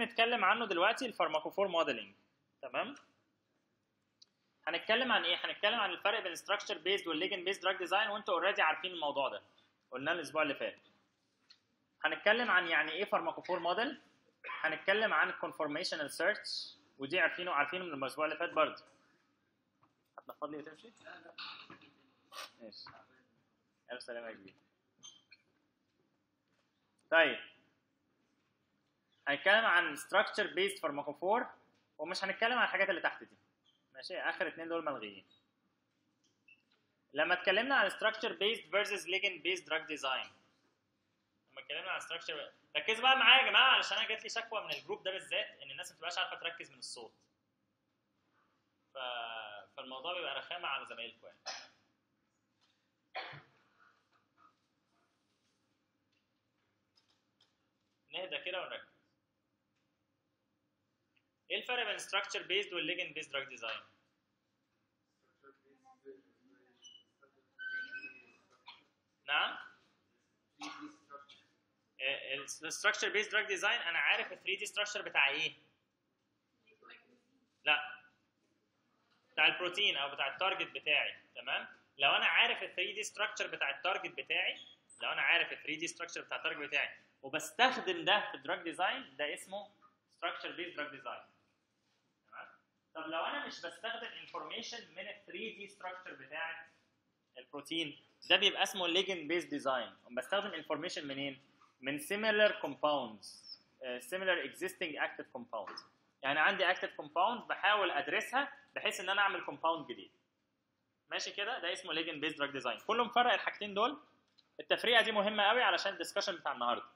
نتكلم عنه دلوقتي الفارماكوفور موديلنج تمام هنتكلم عن ايه هنتكلم عن الفرق بين ستراكشر بيزد والليجن بيزد دراج ديزاين وانتوا اوريدي عارفين الموضوع ده قلناه الاسبوع اللي فات هنتكلم عن يعني ايه فارماكوفور موديل هنتكلم عن الكونفورميشنال سيرش ودي عارفينه عارفينه من الاسبوع اللي فات برضه هتنفض لي وتمشي ماشي الف سلامه يا كبير طيب هنتكلم عن structure based pharmacophore ومش هنتكلم عن الحاجات اللي تحت دي ماشي اخر اتنين دول ملغيين لما اتكلمنا عن structure based versus ligand based drug design لما اتكلمنا عن structure ركزوا بقى معايا يا جماعه علشان انا جات لي شكوى من الجروب ده بالذات ان الناس ما بتبقاش عارفه تركز من الصوت ف... فالموضوع بيبقى رخامه على زمايلكم يعني نهدى كده ونركز ايه الفرق بين structure based والليجن based drug design نعم الستراكشر بيست دراج ديزاين انا عارف ال 3 دي ستراكشر بتاع ايه لا بتاع البروتين او بتاع التارجت بتاعي تمام لو انا عارف ال 3 دي ستراكشر بتاع التارجت بتاعي لو انا عارف ال 3 دي ستراكشر بتاع التارجت بتاعي وبستخدم ده في الدراج ديزاين ده اسمه ستراكشر بيست دراج ديزاين تمام طب لو انا مش بستخدم انفورميشن من ال 3 دي ستراكشر بتاعت البروتين ده بيبقى اسمه ليجن بيست ديزاين بستخدم انفورميشن منين من similar compounds uh, similar existing active compounds يعني عندي active compound بحاول ادرسها بحيث ان انا اعمل compound جديد ماشي كده ده اسمه ligand based drug design كله مفرق الحاجتين دول التفريقه دي مهمه قوي علشان الدسكشن بتاع النهارده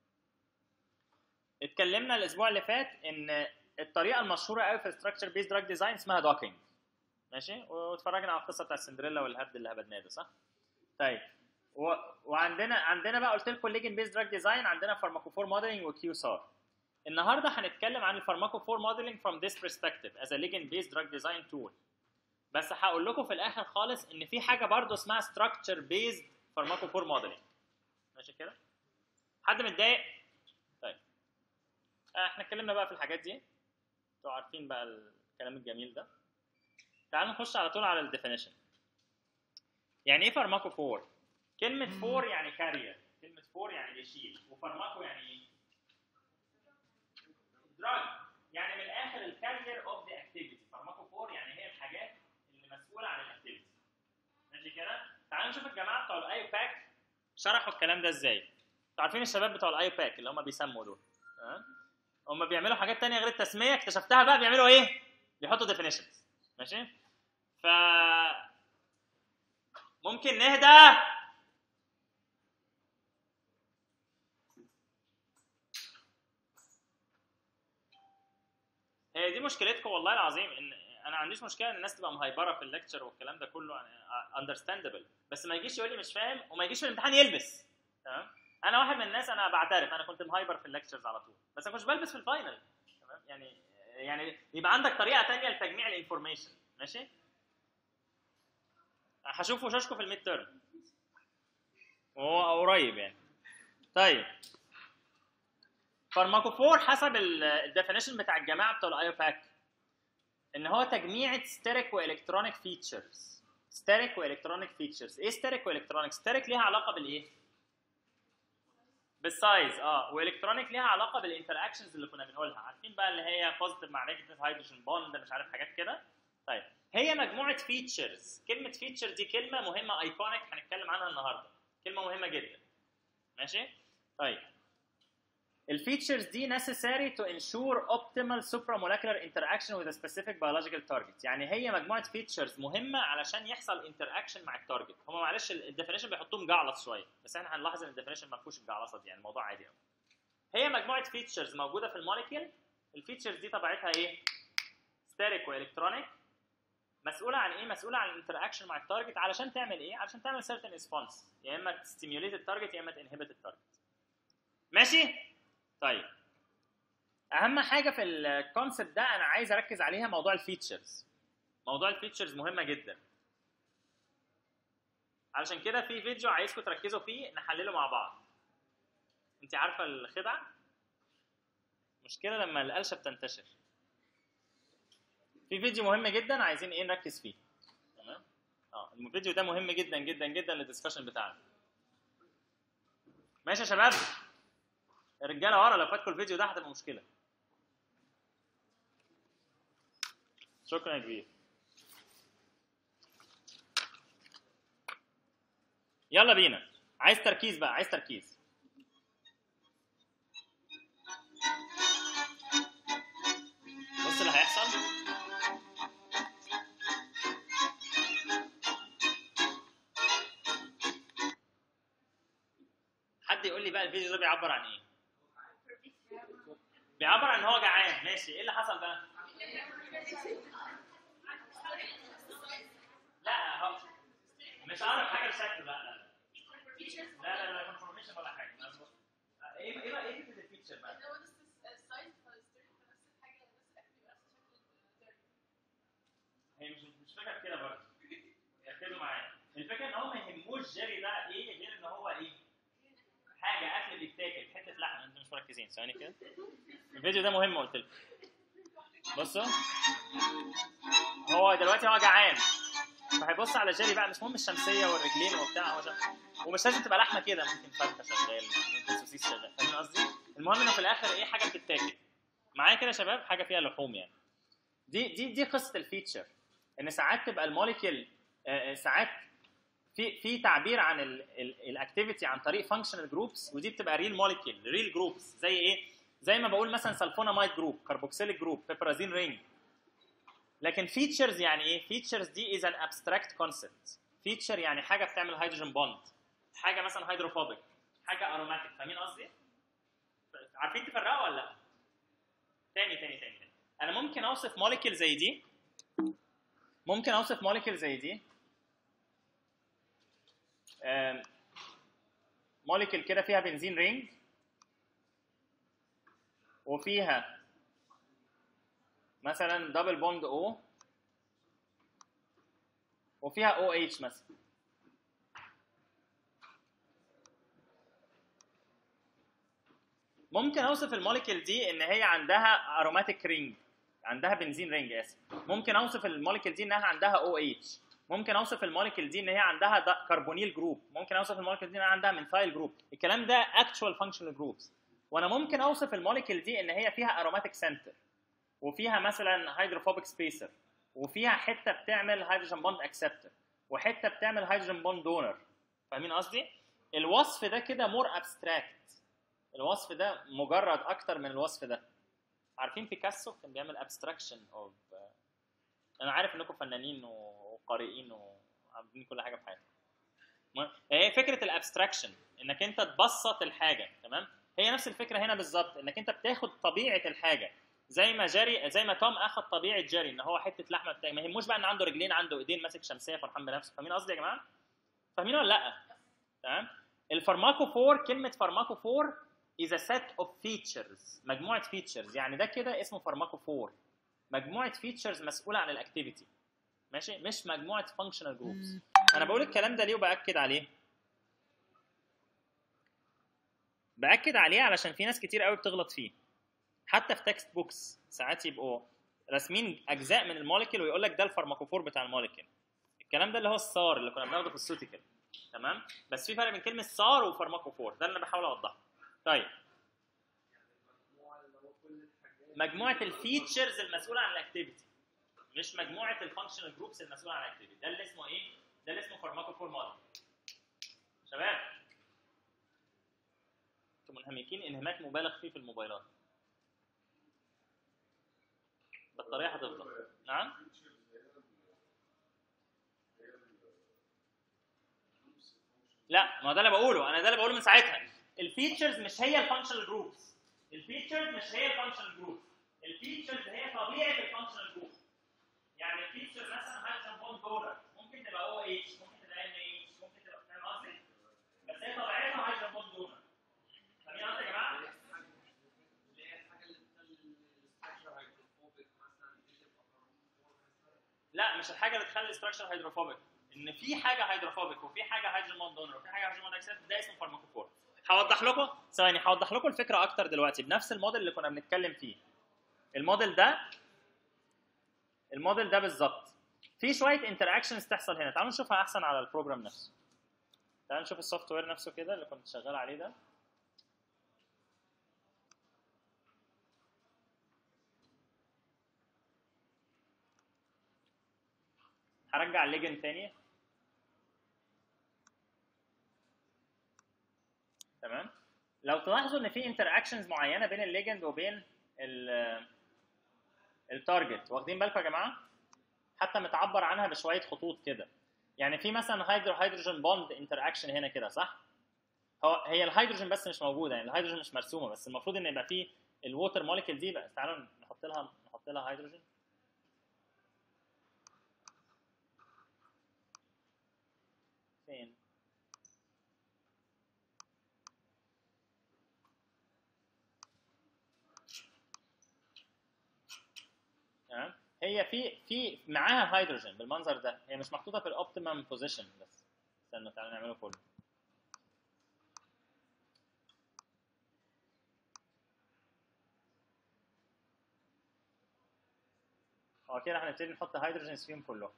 اتكلمنا الاسبوع اللي فات ان الطريقه المشهوره قوي في structure based drug design اسمها docking ماشي واتفرجنا على القصه بتاع السندريلا والهبد اللي هبدناه ده صح طيب و... وعندنا عندنا بقى قلت لكم الليجن بيز دراج ديزاين عندنا فارماكوفور موديلنج وكيو سار النهارده هنتكلم عن الفارماكوفور موديلنج from this perspective as a ligand based drug design tool بس هقول لكم في الاخر خالص ان في حاجه برضو اسمها structure based فارماكوفور موديلنج ماشي كده حد متضايق طيب احنا اتكلمنا بقى في الحاجات دي انتوا عارفين بقى الكلام الجميل ده تعالوا نخش على طول على الديفينيشن يعني ايه فارماكوفور كلمة فور يعني كارير كلمة فور يعني يشيل وفارماكو يعني ايه؟ دراج يعني من الاخر الكارير اوف ذا اكتيفيتي فارماكو فور يعني هي الحاجات اللي مسؤولة عن الاكتيفيتي ماشي كده؟ تعالوا نشوف الجماعة بتوع الاي باك شرحوا الكلام ده ازاي انتوا عارفين الشباب بتوع الاي باك اللي هم بيسموا دول تمام؟ هم بيعملوا حاجات تانية غير التسمية اكتشفتها بقى بيعملوا ايه؟ بيحطوا ديفينيشنز ماشي؟ ف ممكن نهدى هي دي مشكلتكم والله العظيم ان انا ما عنديش مشكله ان الناس تبقى مهايبره في الليكتشر والكلام ده كله اندرستاندبل بس ما يجيش يقول لي مش فاهم وما يجيش في الامتحان يلبس تمام انا واحد من الناس انا بعترف انا كنت مهايبر في الليكتشرز على طول بس ما كنتش بلبس في الفاينل تمام يعني يعني يبقى عندك طريقه ثانيه لتجميع الانفورميشن ماشي هشوف وشاشكم في الميد تيرم وهو قريب يعني طيب فارماكوفور حسب الديفينيشن بتاع الجماعه بتوع الايو باك ان هو تجميعة ستيريك والكترونيك فيتشرز ستيريك والكترونيك فيتشرز ايه ستيريك والكترونيك ستيريك ليها علاقه بالايه بالسايز اه والكترونيك ليها علاقه بالانتر اكشنز اللي كنا بنقولها عارفين بقى اللي هي بوزيتيف مع نيجاتيف هيدروجين بوند مش عارف حاجات كده طيب هي مجموعه فيتشرز كلمه فيتشر دي كلمه مهمه ايكونيك هنتكلم عنها النهارده كلمه مهمه جدا ماشي طيب الفيتشرز دي necessary to ensure optimal supramolecular interaction with a specific biological target يعني هي مجموعه فيتشرز مهمه علشان يحصل انتراكشن مع التارجت هم معلش الديفينيشن بيحطوه مجعلص شويه بس احنا هنلاحظ ان الديفينيشن ما فيهوش الجعلصه دي يعني الموضوع عادي قوي هي مجموعه فيتشرز موجوده في الموليكيول الفيتشرز دي طبيعتها ايه ستيريك والكترونيك مسؤوله عن ايه مسؤوله عن الانتراكشن مع التارجت علشان تعمل ايه علشان تعمل certain response يا اما تستيميوليت التارجت يا اما تنهبت التارجت ماشي طيب اهم حاجه في الكونسبت ده انا عايز اركز عليها موضوع الفيتشرز موضوع الفيتشرز مهمه جدا علشان كده في فيديو عايزكم تركزوا فيه نحلله مع بعض انت عارفه الخدعه المشكله لما القلشه بتنتشر في فيديو مهم جدا عايزين ايه نركز فيه تمام اه الفيديو ده مهم جدا جدا جدا للدسكشن بتاعنا ماشي يا شباب الرجاله ورا لو فاتكم الفيديو ده هتبقى مشكله شكرا يا كبير يلا بينا عايز تركيز بقى عايز تركيز بص اللي هيحصل حد يقول لي بقى الفيديو ده بيعبر عن ايه بيعبر عن ان هو جعان ماشي ايه اللي حصل بقى لا هو مش عارف حاجه بشكل لا لا لا لا لا كونفورميشن ولا حاجه ايه ايه بقى ايه فكره الفيتشر بقى هي مش مش فكره كده برضه ركزوا معايا الفكره ان هو ما يهموش جيري ده ايه غير ان هو ايه حاجه اكل بيتاكل حته لحمه انتوا مش مركزين ثواني كده الفيديو ده مهم قلت لكم بصوا هو دلوقتي هو جعان فهيبص على جيري بقى مش مهم الشمسيه والرجلين وبتاع هو شا... ومش لازم تبقى لحمه كده ممكن فرخه شغال ممكن سوسيس شغال فاهمين قصدي؟ المهم انه في الاخر ايه حاجه بتتاكل معايا كده يا شباب حاجه فيها لحوم يعني دي دي دي قصه الفيتشر ان ساعات تبقى الموليكيول ساعات في في تعبير عن الاكتيفيتي عن طريق فانكشنال جروبس ودي بتبقى ريل موليكيول ريل جروبس زي ايه؟ زي ما بقول مثلا سلفونامايد جروب كربوكسيليك جروب بيبرازين رينج لكن فيتشرز يعني ايه؟ فيتشرز دي از ان ابستراكت كونسبت فيتشر يعني حاجه بتعمل هيدروجين بوند حاجه مثلا هيدروفوبيك حاجه اروماتيك فاهمين قصدي؟ عارفين تفرقوا ولا لا؟ تاني تاني تاني تاني انا ممكن اوصف موليكيول زي دي ممكن اوصف موليكيول زي دي موليكيول كده فيها بنزين رينج وفيها مثلا دبل بوند او وفيها او اتش مثلا ممكن اوصف الموليكيول دي ان هي عندها اروماتيك رينج عندها بنزين رينج اسف ممكن اوصف الموليكيول دي انها عندها او اتش ممكن اوصف الموليكيول دي ان هي عندها كربونيل جروب ممكن اوصف الموليكيول دي انها عندها منثايل جروب الكلام ده اكشوال فانكشنال جروبس وانا ممكن اوصف الموليكيول دي ان هي فيها اروماتيك سنتر وفيها مثلا هيدروفوبيك سبيسر وفيها حته بتعمل هيدروجين بوند اكسبتور وحته بتعمل هيدروجين بوند دونر فاهمين قصدي الوصف ده كده مور ابستراكت الوصف ده مجرد اكتر من الوصف ده عارفين بيكاسو كان بيعمل ابستراكشن اوف انا عارف انكم فنانين وقارئين وعاملين كل حاجه في حياتكم هي فكره الابستراكشن انك انت تبسط الحاجه تمام هي نفس الفكره هنا بالظبط انك انت بتاخد طبيعه الحاجه زي ما جاري زي ما توم اخد طبيعه جاري ان هو حته لحمه بتاعي ما يهموش بقى ان عنده رجلين عنده ايدين ماسك شمسيه فرحان بنفسه فاهمين قصدي يا جماعه فاهمين ولا لا تمام الفارماكوفور كلمه فارماكوفور is a set of features مجموعه features يعني ده كده اسمه فارماكوفور مجموعه features مسؤوله عن الاكتيفيتي ماشي مش مجموعه functional groups انا بقول الكلام ده ليه وباكد عليه باكد عليه علشان في ناس كتير قوي بتغلط فيه حتى في تكست بوكس ساعات يبقوا راسمين اجزاء من الموليكيول ويقول لك ده الفارماكوفور بتاع الموليكيول الكلام ده اللي هو السار اللي كنا بناخده في السوتيكال تمام بس في فرق بين كلمه سار وفارماكوفور ده اللي انا بحاول اوضحه طيب مجموعه الفيتشرز المسؤوله عن الاكتيفيتي مش مجموعه الفانكشنال جروبس المسؤوله عن الاكتيفيتي ده اللي اسمه ايه ده اللي اسمه فارماكوفور موديل شباب انتم منهمكين انهماك مبالغ فيه في الموبايلات البطاريه هتفضل نعم لا ما ده اللي بقوله انا ده اللي بقوله من ساعتها الفيتشرز مش هي الفانكشنال جروبس الفيتشرز مش هي الفانكشنال جروب الفيتشرز هي طبيعه الفانكشنال جروب يعني الفيتشر مثلا هيدروجين بوند دونر ممكن تبقى او اتش ممكن تبقى ان اتش ممكن تبقى فاهم قصدي بس هي طبيعتها هيدروجين بوند دونر فاهمين قصدي يا جماعه لا مش الحاجه اللي تخلي الاستراكشر هيدروفوبيك ان في حاجه هيدروفوبيك وفي حاجه هيدروجين بوند دونر وفي حاجه هيدروجين بوند اكسبت ده اسمه فارماكوفور هوضح لكم ثواني هوضح لكم الفكره اكتر دلوقتي بنفس الموديل اللي كنا بنتكلم فيه الموديل ده الموديل ده بالظبط في شويه انتراكشنز تحصل هنا تعالوا نشوفها احسن على البروجرام نفسه تعالوا نشوف السوفت وير نفسه كده اللي كنت شغال عليه ده هرجع الليجن تاني تمام لو تلاحظوا ان في انتر اكشنز معينه بين الليجند وبين التارجت واخدين بالكم يا جماعه حتى متعبر عنها بشويه خطوط كده يعني في مثلا هيدرو هيدروجين بوند انتر اكشن هنا كده صح هو هي الهيدروجين بس مش موجوده يعني الهيدروجين مش مرسومه بس المفروض ان يبقى في الووتر موليكيول دي بقى تعالوا نحط لها نحط لها هيدروجين فين تمام هي في في معاها هيدروجين بالمنظر ده هي مش محطوطه في الاوبتيمم بوزيشن بس استنوا تعالوا نعمله كله هو كده هنبتدي نحط هيدروجينز فيهم كلهم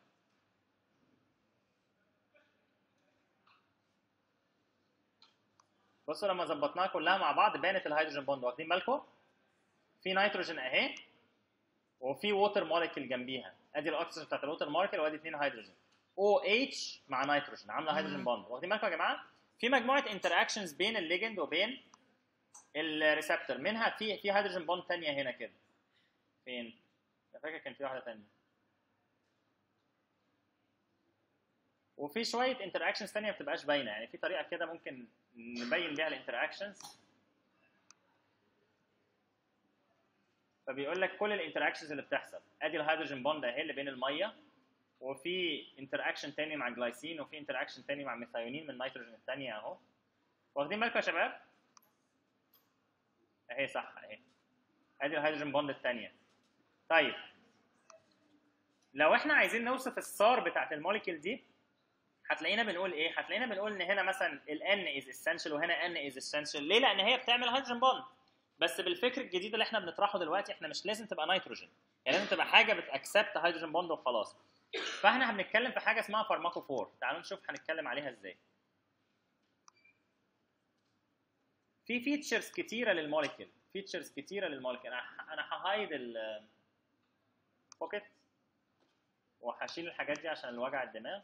بصوا لما ظبطناها كلها مع بعض بانت الهيدروجين بوند واخدين بالكم في نيتروجين اهي وفي ووتر موليكيول جنبيها ادي الاكسجين بتاعت الووتر موليكيول وادي اثنين هيدروجين او اتش مع نيتروجين عامله هيدروجين بوند واخدين بالكم يا جماعه في مجموعه انتراكشنز بين الليجند وبين الريسبتور منها في في هيدروجين بوند ثانيه هنا كده فين؟ انا فاكر كان في واحده ثانيه وفي شويه انتراكشنز ثانيه ما بتبقاش باينه يعني في طريقه كده ممكن نبين بيها الانتراكشنز فبيقول لك كل الانتراكشنز اللي بتحصل ادي الهيدروجين بوند اهي اللي بين الميه وفي انتراكشن تاني مع جلايسين وفي انتراكشن تاني مع ميثايونين من النيتروجين الثانيه اهو واخدين بالكم يا شباب اهي صح اهي ادي الهيدروجين بوند الثانيه طيب لو احنا عايزين نوصف الصار بتاعت الموليكيول دي هتلاقينا بنقول ايه هتلاقينا بنقول ان هنا مثلا ال N is essential وهنا N is essential ليه لان هي بتعمل هيدروجين بوند بس بالفكر الجديد اللي احنا بنطرحه دلوقتي احنا مش لازم تبقى نيتروجين يعني لازم تبقى حاجه بتاكسبت هيدروجين بوند وخلاص فاحنا هنتكلم في حاجه اسمها فارماكوفور تعالوا نشوف هنتكلم عليها ازاي في فيتشرز كتيره للموليكيول فيتشرز كتيره للموليكيول انا انا ههايد ال بوكيت وهشيل الحاجات دي عشان الوجع الدماغ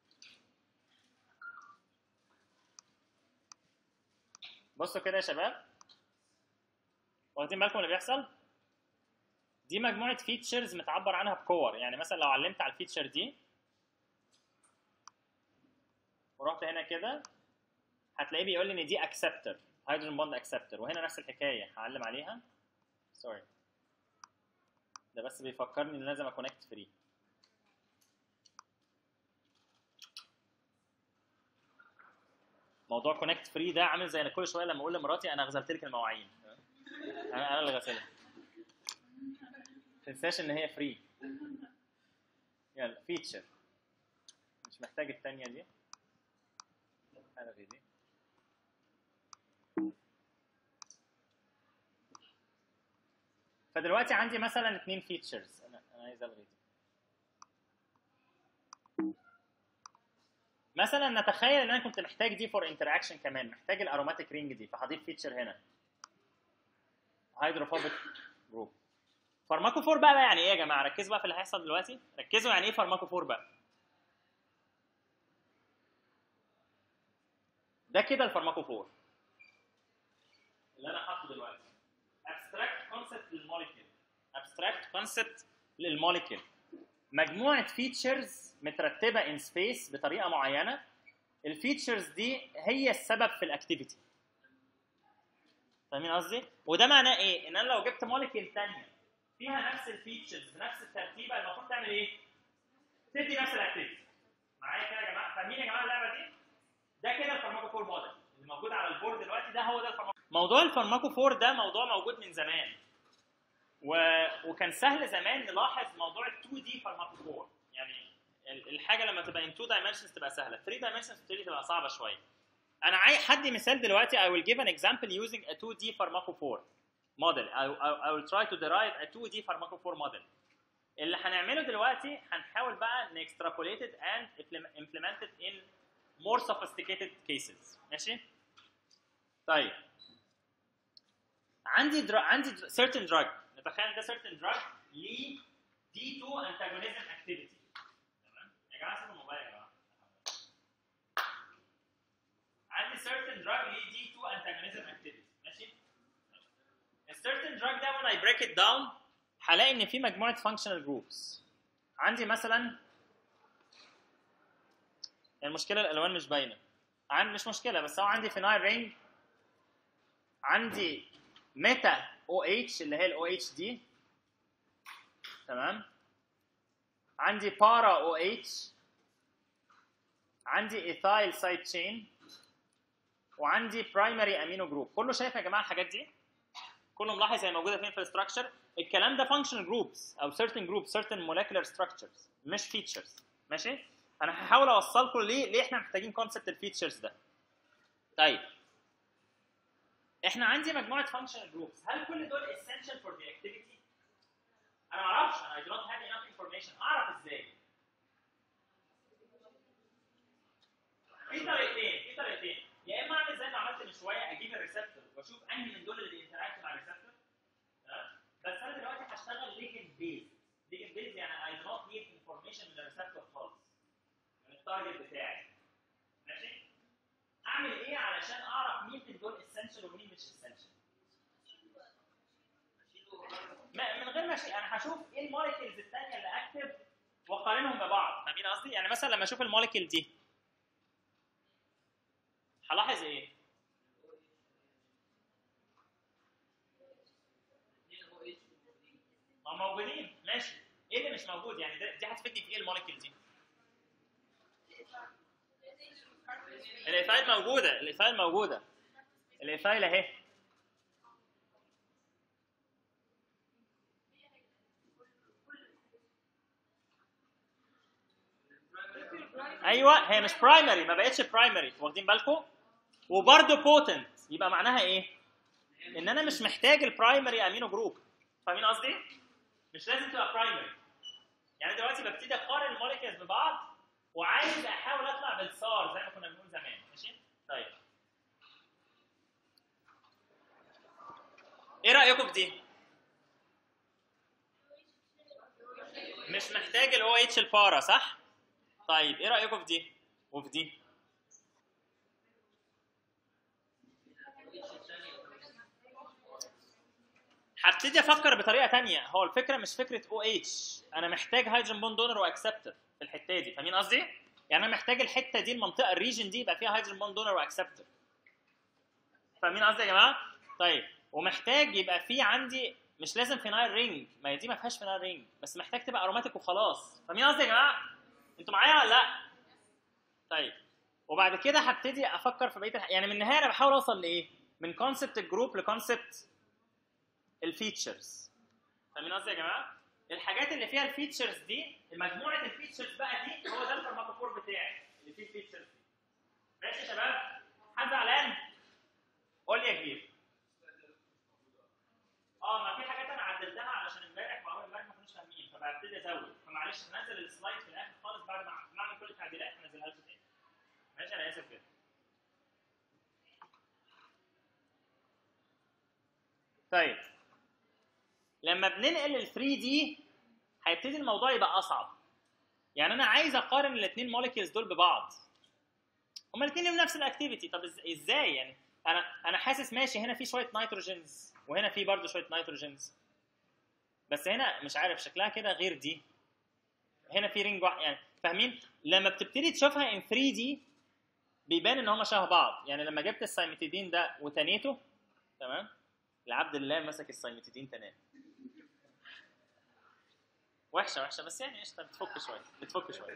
بصوا كده يا شباب واخدين بالكم اللي بيحصل دي مجموعه فيتشرز متعبر عنها بكور يعني مثلا لو علمت على الفيتشر دي ورحت هنا كده هتلاقيه بيقول لي ان دي اكسبتر هيدروجين بوند اكسبتر وهنا نفس الحكايه هعلم عليها سوري ده بس بيفكرني ان لازم اكونكت فري موضوع كونكت فري ده عامل زي انا كل شويه لما اقول لمراتي انا غسلت لك المواعين انا انا اللي غسلها ما تنساش ان هي فري يلا فيتشر مش محتاج الثانيه دي الغي دي فدلوقتي عندي مثلا اثنين فيتشرز انا انا عايز الغي دي مثلا نتخيل ان انا كنت محتاج دي فور انتراكشن كمان محتاج الاروماتيك رينج دي فهضيف فيتشر هنا هيدروفوبيك جروب فارماكوفور بقى, بقى يعني ايه يا جماعه ركزوا بقى في اللي هيحصل دلوقتي ركزوا يعني ايه فارماكوفور بقى ده كده الفارماكوفور اللي انا حاطه دلوقتي abstract concept للموليكيول abstract concept للموليكيول مجموعه فيتشرز مترتبه ان سبيس بطريقه معينه الفيتشرز دي هي السبب في الاكتيفيتي فاهمين قصدي وده معناه ايه ان انا لو جبت موليكيول ثانيه فيها نفس الفيتشرز بنفس الترتيبه المفروض تعمل ايه تدي نفس الاكتيفيتي معايا كده يا جماعه فاهمين يا جماعه اللعبه دي ده كده الفارماكوفور موديل اللي موجود على البورد دلوقتي ده هو ده الفارماكوفور موضوع الفارماكوفور ده موضوع موجود من زمان و... وكان سهل زمان نلاحظ موضوع ال 2 دي فارماكوفور يعني الحاجه لما تبقى in 2 dimensions تبقى سهله 3 dimensions بتبتدي تبقى صعبه شويه انا عايز حدي مثال دلوقتي I will give an example using a 2D pharmacophore model I, I, I will try to derive a 2D pharmacophore model اللي هنعمله دلوقتي هنحاول بقى ن extrapolate it and implement- implement it in more sophisticated cases ماشي طيب عندي در... عندي در- certain drug نتخيل ده certain drug ليه D2 antagonism activity تمام يا جماعه سيبوا الموبايل يا جماعه عندي certain drug ليه D2 antagonism activity ماشي ال certain drug ده when I break it down هلاقي ان في مجموعه functional groups عندي مثلا المشكله الالوان مش باينه عندي مش مشكله بس هو عندي فينايل رينج عندي ميتا او اتش اللي هي الاو اتش دي تمام عندي بارا او اتش عندي ايثايل سايد تشين وعندي برايمري امينو جروب كله شايف يا جماعه الحاجات دي كله ملاحظ هي موجوده فين في الاستراكشر الكلام ده functional groups او certain groups certain molecular structures مش features ماشي انا هحاول اوصلكم ليه ليه احنا محتاجين كونسبت الفيتشرز ده طيب احنا عندي مجموعه functional groups هل كل دول essential for the activity انا ما اعرفش انا I do not have enough information اعرف ازاي في طريقتين في طريقتين يا اما اعمل زي ما عملت من شويه اجيب الريسبتور واشوف انهي من دول اللي بينتراكت مع الريسبتور تمام بس انا دلوقتي هشتغل ليجن بيز ليجن بيز يعني اي دو نوت نيد انفورميشن من الريسبتور خالص من التارجت بتاعي ماشي اعمل ايه علشان اعرف مين من دول اسينشال ومين مش اسينشال من غير ما شيء انا هشوف ايه الموليكيولز الثانيه اللي اكتف واقارنهم ببعض فاهمين قصدي يعني مثلا لما اشوف الموليكيول دي هلاحظ ايه هم موجودين ماشي ايه اللي مش موجود يعني ده- دي هتفيدني في ايه الموليكيول دي الايثايل موجوده الايثايل موجوده الايثايل اهي ايوه هي مش برايمري ما بقتش برايمري واخدين بالكم وبرده بوتنت يبقى معناها ايه ان انا مش محتاج البرايمري امينو جروب فاهمين قصدي مش لازم تبقى برايمري يعني دلوقتي ببتدي اقارن الموليكيولز ببعض وعايز احاول اطلع بالسار زي ما كنا بنقول زمان ماشي طيب ايه رايكم في دي مش محتاج الاو اتش البارا صح طيب ايه رايكم في دي وفي دي هبتدي افكر بطريقه تانية هو الفكره مش فكره او اتش انا محتاج هيدروجين بوند دونر واكسبتور في الحته دي فاهمين قصدي يعني انا محتاج الحته دي المنطقه الريجن دي يبقى فيها هيدروجين بوند دونر واكسبتور فاهمين قصدي يا جماعه طيب ومحتاج يبقى في عندي مش لازم فينايل رينج ما هي دي ما فيهاش فينايل رينج بس محتاج تبقى اروماتيك وخلاص فاهمين قصدي يا جماعه انتوا معايا ولا لا طيب وبعد كده هبتدي افكر في بقيه الح... يعني من النهايه انا بحاول اوصل لايه من كونسبت الجروب لكونسبت الفيتشرز فاهمين قصدي يا جماعه الحاجات اللي فيها الفيتشرز دي مجموعه الفيتشرز بقى دي هو ده الفارماكوفور بتاعي اللي فيه الفيتشرز دي ماشي يا شباب حد زعلان قول لي يا كبير اه ما في حاجات انا عدلتها علشان امبارح واول امبارح ما كناش فاهمين فببتدي ازود فمعلش هنزل السلايد في الاخر خالص بعد ما ما اعمل كل التعديلات هنزلها لكم تاني ماشي انا اسف جدا طيب لما بننقل ال 3 دي هيبتدي الموضوع يبقى اصعب يعني انا عايز اقارن الاثنين موليكيولز دول ببعض هما الاثنين لهم نفس الاكتيفيتي طب إز- ازاي يعني انا انا حاسس ماشي هنا في شويه نيتروجينز وهنا في برضه شويه نيتروجينز بس هنا مش عارف شكلها كده غير دي هنا في رينج واحد يعني فاهمين لما بتبتدي تشوفها ان 3 دي بيبان ان هما شبه بعض يعني لما جبت السايمتيدين ده وتنيته تمام العبد الله مسك السايمتيدين تنام وحشه وحشه بس يعني قشطه بتفك شويه بتفك شويه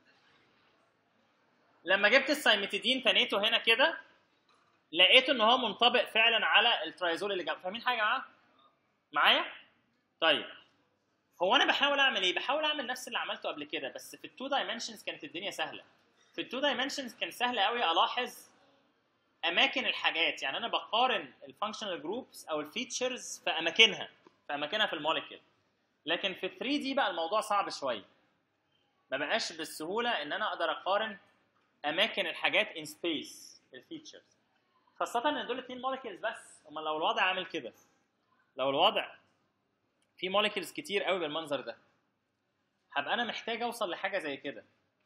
لما جبت السايمتيدين تنيته هنا كده لقيته ان هو منطبق فعلا على الترايزول اللي جنبه فاهمين حاجه يا جماعه معايا طيب هو انا بحاول اعمل ايه بحاول اعمل نفس اللي عملته قبل كده بس في التو دايمنشنز كانت الدنيا سهله في التو دايمنشنز كان سهل قوي الاحظ اماكن الحاجات يعني انا بقارن الفانكشنال جروبس او الفيتشرز في اماكنها في اماكنها في الموليكيول لكن في 3 دي بقى الموضوع صعب شويه ما بقاش بالسهوله ان انا اقدر اقارن اماكن الحاجات ان سبيس الفيتشرز خاصه ان دول اتنين موليكيولز بس امال لو الوضع عامل كده لو الوضع في موليكيولز كتير قوي بالمنظر ده هبقى انا محتاج اوصل لحاجه زي كده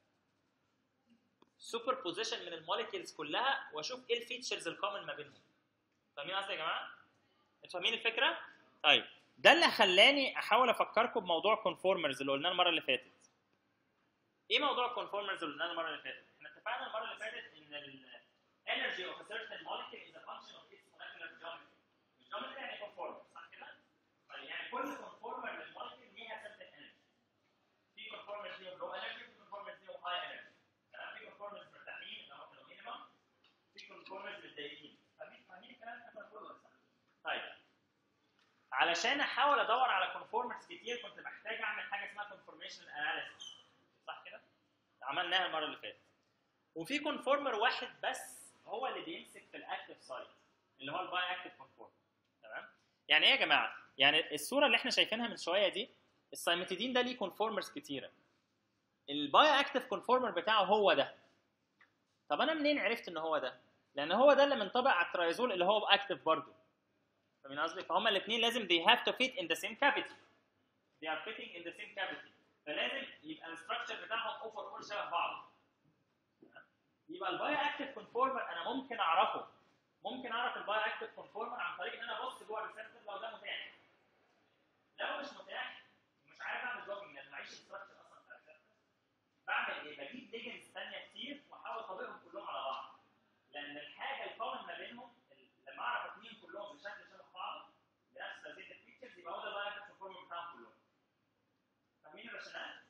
سوبر بوزيشن من الموليكيولز كلها واشوف ايه الفيتشرز الكومن ما بينهم فاهمين قصدي يا جماعه انتوا فاهمين الفكره طيب ده اللي خلاني احاول افكركم بموضوع كونفورمرز اللي قلناه المره اللي فاتت ايه موضوع كونفورمرز اللي قلناه المره اللي فاتت احنا اتفقنا المره اللي فاتت ان الانرجي اوف a certain molecule is a function of its molecular geometry الجيومتري يعني كونفورمر صح كده طيب يعني كل كونفورمر للموليكيول ليها certain energy في كونفورمرز ليهم low energy في كونفورمرز ليهم high energy تمام في كونفورمرز مرتاحين اللي هم كانوا مينيمم في كونفورمرز متضايقين فاهمين فاهمين الكلام ده كونفورمرز طيب علشان احاول ادور على كونفورمرز كتير كنت محتاج اعمل حاجه اسمها كونفورميشن اناليسيس صح كده عملناها المره اللي فاتت وفي كونفورمر واحد بس هو اللي بيمسك في الاكتف سايت اللي هو الباي اكتف كونفورمر تمام يعني ايه يا جماعه يعني الصوره اللي احنا شايفينها من شويه دي السايمتيدين ده ليه كونفورمرز كتيره الباي اكتف كونفورمر بتاعه هو ده طب انا منين عرفت ان هو ده لان هو ده اللي منطبق على الترايزول اللي هو اكتف برضه فاهمين قصدي فهم الاثنين لازم they have to fit in the same cavity they are fitting in the same cavity فلازم يبقى الستراكشر بتاعهم اوفر اول شبه بعض يبقى الباي اكتف كونفورمر انا ممكن اعرفه ممكن اعرف الباي اكتف كونفورمر عن طريق ان انا ابص جوه الريسبتور لو ده متاح لو مش متاح مش عارف اعمل جوجنج لان معيش الستراكشر اصلا بتاع الريسبتور بعمل ايه؟ بجيب ليجنز ثانيه كتير واحاول اطبقهم كلهم على بعض لان الحاجه الكومن ما بينهم لما اعرف اثنين كلهم بشكل شبه بعض بنفس هذه الفيتشرز يبقى هو ده الباي اكتف كونفورمر بتاعهم كلهم فاهمين الراشونال؟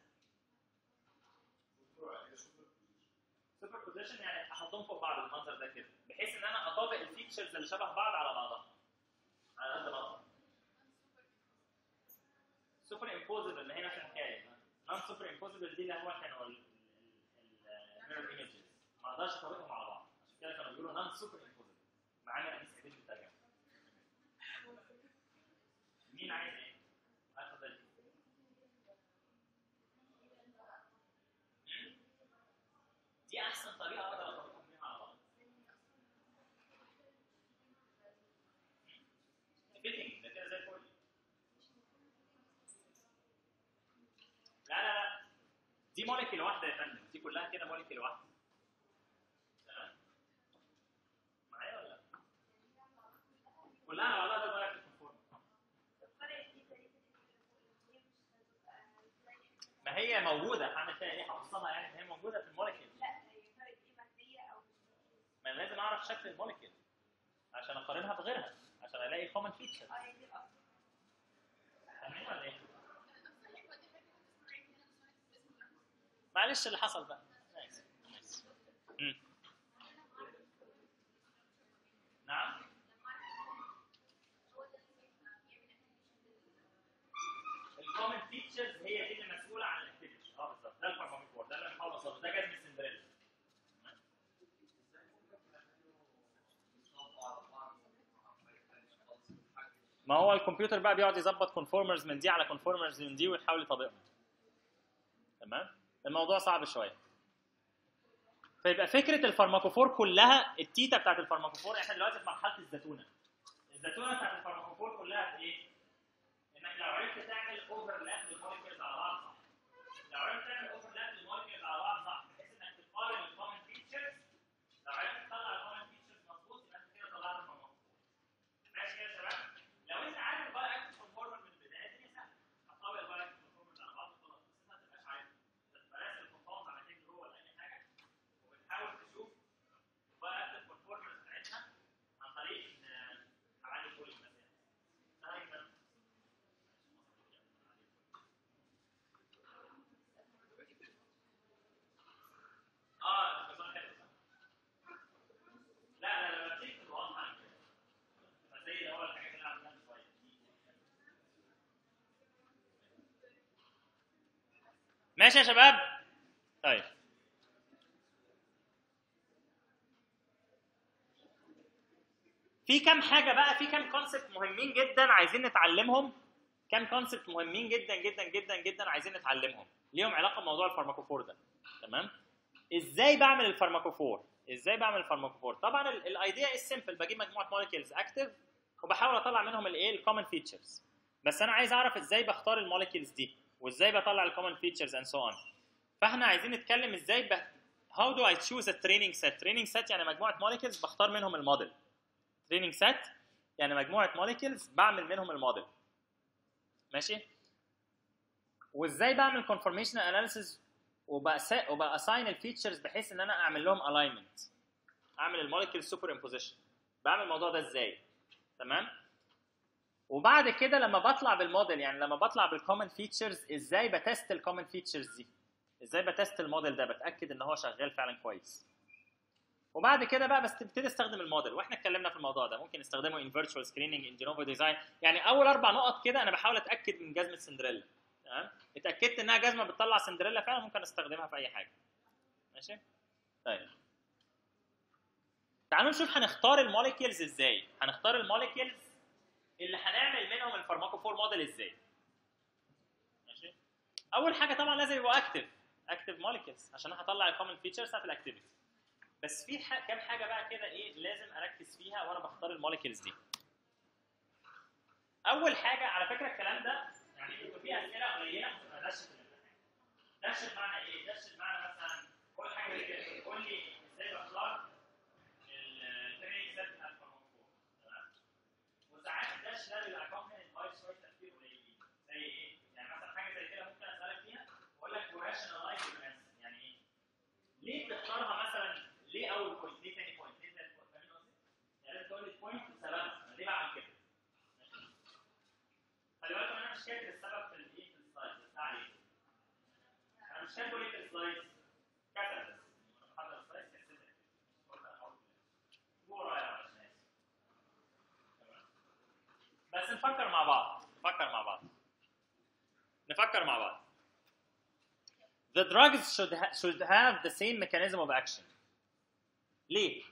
سوبر بوزيشن يعني احطهم فوق بعض بالمنظر ده كده بحيث ان انا اطابق الفيتشرز اللي شبه بعض على بعضها على قد ما اقدر سوبر امبوزبل ما هي نفس الحكايه نون سوبر امبوزبل دي اللي هو كانوا الميرور ايمجز ما اقدرش اطابقهم على بعض عشان كده كانوا بيقولوا نون سوبر امبوزبل معانا انيس كتير بالترجمه مين عايز ايه؟ اتفضل دي احسن طريقه اقدر اطبقهم بيها على بعض فيتنج ده كده زي الفل لا لا لا دي موليكيول واحده يا فندم دي كلها كده موليكيول واحده تمام معايا ولا لا؟ كلها على بعضها ده موليكيول كونفورم ما هي موجوده هعمل فيها ايه هوصلها يعني هي موجوده في الموليكيول ما انا لازم اعرف شكل الموليكيول عشان اقارنها بغيرها عشان الاقي كومن فيتشر فاهمين ولا ايه؟ معلش اللي حصل بقى نايس نايس مم. نعم الكومن فيتشرز هي دي اللي مسؤوله عن الاكتيفيتي اه بالظبط ده الفارماكوفور ده اللي انا بحاول اوصله ده جاز من سندريلا ما هو الكمبيوتر بقى بيقعد يظبط كونفورمرز من دي على كونفورمرز من دي ويحاول يطبقهم تمام الموضوع صعب شويه فيبقى فكره الفارماكوفور كلها التيتا بتاعت الفارماكوفور احنا دلوقتي في مرحله الزتونه الزتونه بتاعت الفارماكوفور كلها في ايه؟ انك لو عرفت تعمل اوفرلاب للموليكيولز على بعض صح لو عرفت تعمل اوفرلاب للموليكيولز على بعض صح بحيث انك تقارن الكومن فيتشرز لو عرفت تطلع الكومن فيتشرز مظبوط يبقى انت كده طلعت الفارماكوفور ماشي كده يا شباب لو انت عارف الباي اكتف كونفورمر من البدايه دي سهله هتطبق الباي اكتف كونفورمر على بعض وخلاص بس انت ما تبقاش عارف تبقى راسم الكونفورم على كده هو ولا اي حاجه وبتحاول تشوف الباي اكتف كونفورمر بتاعتها عن طريق ان عملي كل المسائل سهل جدا اه النظام حلو صح لا لا لا بتيجي تبقى واضحه عن كده تبقى زي اللي هو الحاجات اللي عملناها من شويه ماشي يا شباب طيب في كام حاجه بقى في كام كونسبت مهمين جدا عايزين نتعلمهم كام كونسبت مهمين جدا جدا جدا جدا عايزين نتعلمهم ليهم علاقه بموضوع الفارماكوفور ده تمام ازاي بعمل الفارماكوفور ازاي بعمل الفارماكوفور طبعا الايديا از سمبل بجيب مجموعه موليكيولز اكتف وبحاول اطلع منهم الايه الكومن فيتشرز بس انا عايز اعرف ازاي بختار الموليكيولز دي وازاي بطلع الكومن فيتشرز اند سو اون فاحنا عايزين نتكلم ازاي ب... how do I choose a training set training set يعني مجموعه موليكيولز بختار منهم الموديل training set يعني مجموعه موليكيولز بعمل منهم الموديل ماشي وازاي بعمل conformational analysis وبأس- وبأساين الفيتشرز بحيث ان انا اعمل لهم الاينمنت اعمل الموليكيول سوبر امبوزيشن بعمل الموضوع ده ازاي تمام وبعد كده لما بطلع بالموديل يعني لما بطلع بالكومن فيتشرز ازاي بتست الكومن فيتشرز دي ازاي بتست الموديل ده بتاكد ان هو شغال فعلا كويس وبعد كده بقى بس تبتدي استخدم الموديل واحنا اتكلمنا في الموضوع ده ممكن نستخدمه ان فيرتشوال سكريننج ان جينوفا ديزاين يعني اول اربع نقط كده انا بحاول اتاكد من جزمه سندريلا تمام اتاكدت انها جزمه بتطلع سندريلا فعلا ممكن استخدمها في اي حاجه ماشي طيب تعالوا نشوف هنختار الموليكيولز ازاي هنختار الموليكيولز اللي هنعمل منهم الفارماكوفور موديل ازاي ماشي اول حاجه طبعا لازم يبقوا اكتف اكتف موليكيولز عشان هطلع الكومن فيتشرز بتاعت الاكتيفيتي بس في ح... كام حاجه بقى كده ايه لازم اركز فيها وانا بختار الموليكيولز دي اول حاجه على فكره الكلام ده يعني بيبقى فيه اسئله قليله ما دش في الامتحان دش بمعنى ايه دش بمعنى مثلا قول حاجه زي كده قول لي ازاي بختار التريننج سيت بتاع الفارماكوفور تمام وساعات الدش ده بيبقى accompanied باي شويه تفكير قليلين زي ايه؟ يعني مثلا حاجه زي كده ممكن اسالك فيها واقول لك rationalize your answer يعني ايه؟ ليه بتختارها مثلا ليه اول بوينت؟ ليه ثاني بوينت؟ ليه ثالث بوينت؟ فاهم قصدي؟ يعني لازم تقول لي البوينت وسببها انا ليه بعمل كده؟ ماشي؟ خلي بالكم انا مش كاتب السبب في الايه في السلايد بس ده عليه انا مش كاتبه ليه في السلايد كتب بس لما بحضر السلايد كاتب لك قلت انا هقول جوه ورايا عشان اسف تمام؟ بس نفكر مع بعض نفكر مع بعض نفكر مع بعض The drugs should ha- should have the same mechanism of action. ليه؟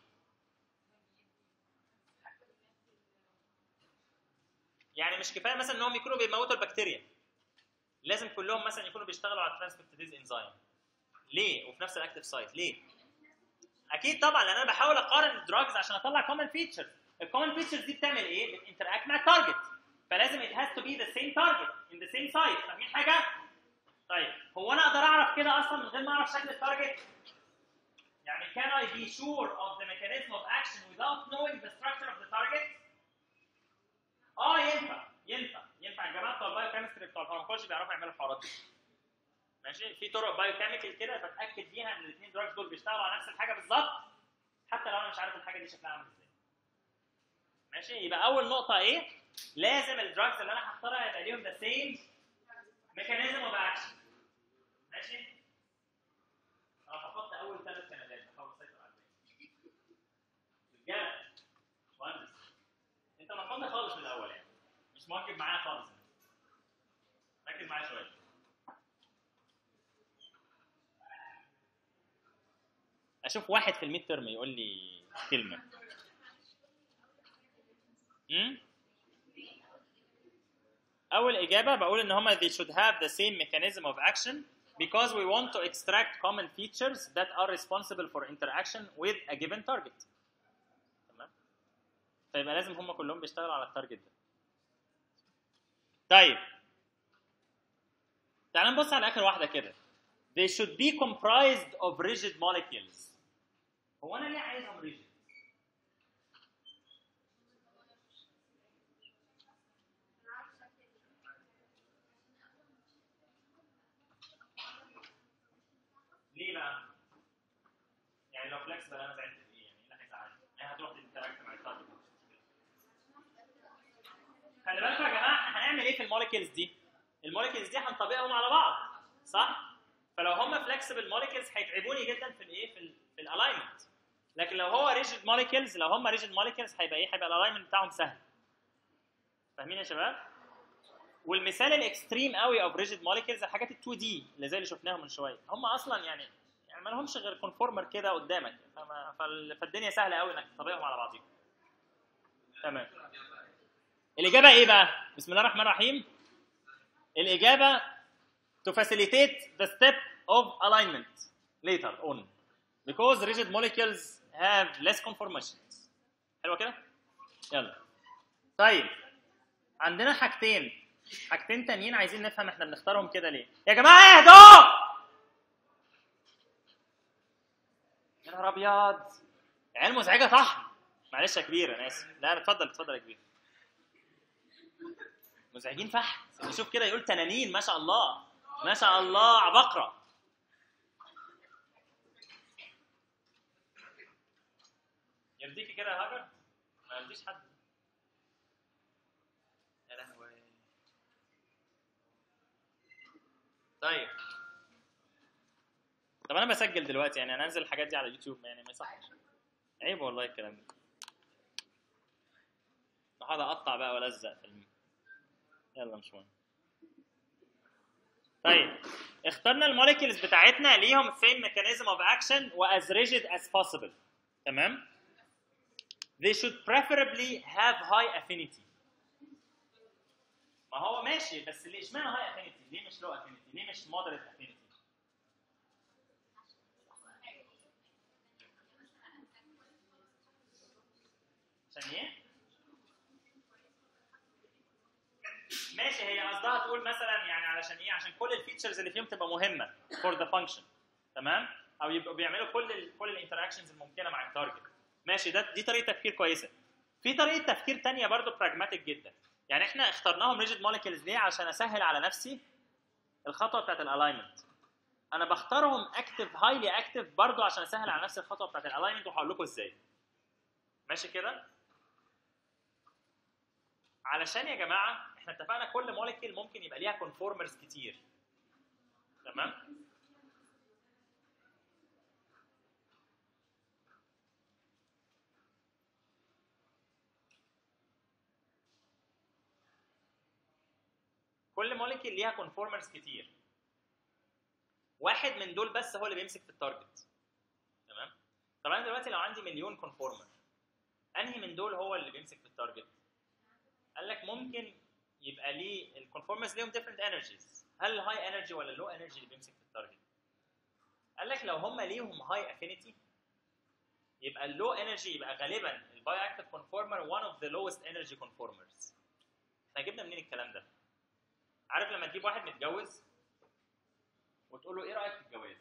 يعني مش كفايه مثلا انهم يكونوا بيموتوا البكتيريا. لازم كلهم مثلا يكونوا بيشتغلوا على ترانسبكتيز انزيم. ليه؟ وفي نفس الاكتيف سايت، ليه؟ اكيد طبعا لان انا بحاول اقارن الدراجز عشان اطلع كومن فيتشرز. الكومن فيتشرز دي بتعمل ايه؟ بتنتراكت مع التارجت. فلازم it has to be the same target in the same site. فاهمين حاجه؟ طيب هو انا اقدر اعرف كده اصلا من غير ما اعرف شكل التارجت؟ يعني can I be sure of the mechanism of action without knowing the structure of the target؟ اه ينفع ينفع ينفع الجماعه بتوع البايوكيمستري بتوع الفارماكولوجي بيعرفوا يعملوا الحوارات دي. ماشي؟ في طرق بايوكيميكال كده بتاكد بيها ان الاثنين دراجز دول بيشتغلوا على نفس الحاجه بالظبط حتى لو انا مش عارف الحاجه دي شكلها عامل ازاي. ماشي؟ يبقى اول نقطه ايه؟ لازم الدراجز اللي انا هختارها يبقى ليهم ذا سيم ميكانيزم اوف اكشن. ماشي؟ انا فقدت اول ثلاث كنبات بحاول اسيطر على الباقي. رجاله مهندس انت مطمن خالص من الاول يعني مش موجب معايا خالص ركز معايا شويه اشوف واحد في الميد ترم يقول لي كلمه امم اول اجابه بقول ان هما they should have the same mechanism of action because we want to extract common features that are responsible for interaction with a given target تمام فيبقى لازم هم كلهم بيشتغلوا على التارجت ده طيب تعال نبص على اخر واحده كده they should be comprised of rigid molecules هو انا ليه عايزهم rigid ليه بقى؟ يعني لو فلكسبل انا زعلت في ايه؟ يعني ايه اللي هيزعلني؟ يعني هتروح تتراكت مع التارجت خلي بالكم يا جماعه احنا هنعمل ايه في الموليكيولز دي؟ الموليكيولز دي هنطبقهم على بعض صح؟ فلو هم فلكسبل موليكيولز هيتعبوني جدا في الايه؟ في ال في الالاينمنت لكن لو هو ريجيد موليكيولز لو هم ريجيد موليكيولز هيبقى ايه؟ هيبقى الالاينمنت بتاعهم سهل فاهمين يا شباب؟ والمثال الاكستريم قوي اوف ريجيد موليكيولز الحاجات ال 2 دي اللي زي اللي شفناهم من شويه هم اصلا يعني يعني ما لهمش غير كونفورمر كده قدامك فما فال- فالدنيا سهله قوي انك تطبقهم على بعضيهم تمام الاجابه ايه بقى بسم الله الرحمن الرحيم الاجابه to facilitate the step of alignment later on because rigid molecules have less conformations حلوه كده يلا طيب عندنا حاجتين حاجتين تانيين عايزين نفهم احنا بنختارهم كده ليه يا جماعه اهدوا يا نهار ابيض عيال مزعجه طحن معلش يا كبير انا اسف لا لا اتفضل اتفضل يا كبير مزعجين فحت نشوف كده يقول تنانين ما شاء الله ما شاء الله عبقرة يرضيكي كده يا هاجر؟ ما يرضيش حد يا لهوي طيب طب انا بسجل دلوقتي يعني انا انزل الحاجات دي على يوتيوب يعني ما يصحش عيب والله الكلام ده هقعد اقطع بقى والزق في الم... يلا مش مهم طيب اخترنا الموليكيولز بتاعتنا ليهم same mechanism of action و as rigid as possible تمام they should preferably have high affinity ما هو ماشي بس ليه اشمعنى high affinity ليه مش low affinity ليه مش moderate affinity عشان ايه ماشي هي قصدها تقول مثلا يعني علشان ايه عشان كل الفيتشرز اللي فيهم تبقى مهمه فور ذا فانكشن تمام او يبقوا بيعملوا كل ال كل الانتراكشنز الممكنه مع التارجت ماشي ده دي طريقه تفكير كويسه في طريقه تفكير تانية برضو براجماتيك جدا يعني احنا اخترناهم ريجيد موليكيولز ليه عشان اسهل على نفسي الخطوه بتاعت الالاينمنت انا بختارهم اكتف هايلي اكتف برضو عشان اسهل على نفسي الخطوه بتاعت الالاينمنت وهقول لكم ازاي ماشي كده علشان يا جماعه احنا اتفقنا كل موليكيول ممكن يبقى ليها كونفورمرز كتير تمام كل موليكيول ليها كونفورمرز كتير واحد من دول بس هو اللي بيمسك في التارجت تمام طب انا دلوقتي لو عندي مليون كونفورمر انهي من دول هو اللي بيمسك في التارجت قال لك ممكن يبقى ليه الكونفورمرز ليهم different energies هل الهاي انرجي ولا اللو انرجي اللي بيمسك في التارجت قال لك لو هم ليهم هاي افينيتي يبقى اللو انرجي يبقى غالبا الباي اكتف كونفورمر one of the lowest energy conformers احنا جبنا منين الكلام ده عارف لما تجيب واحد متجوز وتقول له ايه رايك في الجواز